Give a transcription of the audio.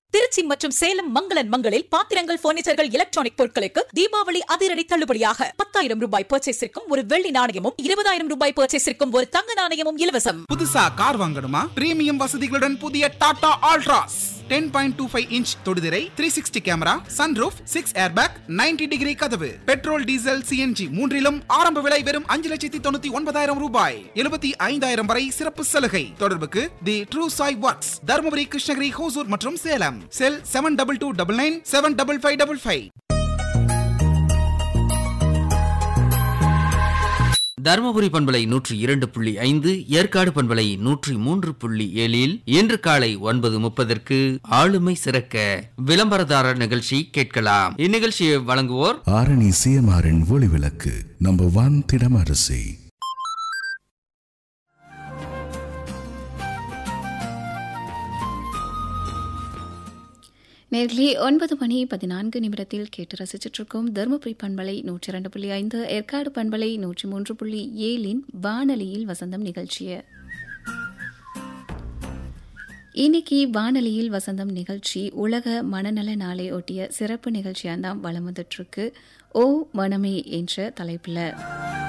திருச்சி மற்றும் சேலம் மங்களன் மங்களில் பாத்திரங்கள் பர்னிச்சர்கள் எலக்ட்ரானிக் பொருட்களுக்கு தீபாவளி அதிரடி தள்ளுபடியாக பத்தாயிரம் ரூபாய் பர்ச்சேஸிற்கும் ஒரு வெள்ளி நாணயமும் இருபதாயிரம் ரூபாய் பர்ச்சேஸிற்கும் ஒரு தங்க நாணயமும் இலவசம் புதுசா கார் வாங்கணுமா பிரீமியம் வசதிகளுடன் புதிய Tata Altroz ten point two five inch தொடுதிரை three sixty camera sunroof six airbag 90 degree கதவு பெட்ரோல் டீசல் சிஎன்ஜி மூன்றிலும் ஆரம்ப விலை வெறும் அஞ்சு லட்சத்தி தொண்ணூத்தி ஒன்பதாயிரம் ரூபாய் எழுபத்தி ஐந்தாயிரம் வரை சிறப்பு சலுகை தொடர்புக்கு the true Sai works Dharmapuri Krishnagiri Hosur மற்றும் Salem cell seven double two double nine seven double five double five Dharmapuri பண்பலை நூற்றி இரண்டு புள்ளி ஐந்து ஏற்காடு பண்பலை நூற்றி மூன்று புள்ளி ஏழில் இன்று காலை ஒன்பது முப்பதற்கு ஆளுமை சிறக்க விளம்பரதாரர் நிகழ்ச்சி கேட்கலாம் இந்நிகழ்ச்சியை வழங்குவோர் ஆரணி சிஎம்ஆரின் ஒளி விளக்கு நம்பர் ஒன் திடம் அரிசி நேர்களே ஒன்பது மணி பதினான்கு நிமிடத்தில் கேட்டு ரசிச்சிட்டு இருக்கோம் தருமபுரி பண்பலை நூற்றி இரண்டு புள்ளி ஐந்து ஏற்காடு பண்பலை நூற்றி மூன்று புள்ளி ஏழின் வானொலியில் வசந்தம் நிகழ்ச்சியை இன்னைக்கு வானொலியில் வசந்தம் நிகழ்ச்சி உலக மனநல நாளை ஒட்டிய சிறப்பு நிகழ்ச்சியாக தான் வலம் வந்துட்டு இருக்கு ஓ மனமே என்ற தலைப்பில்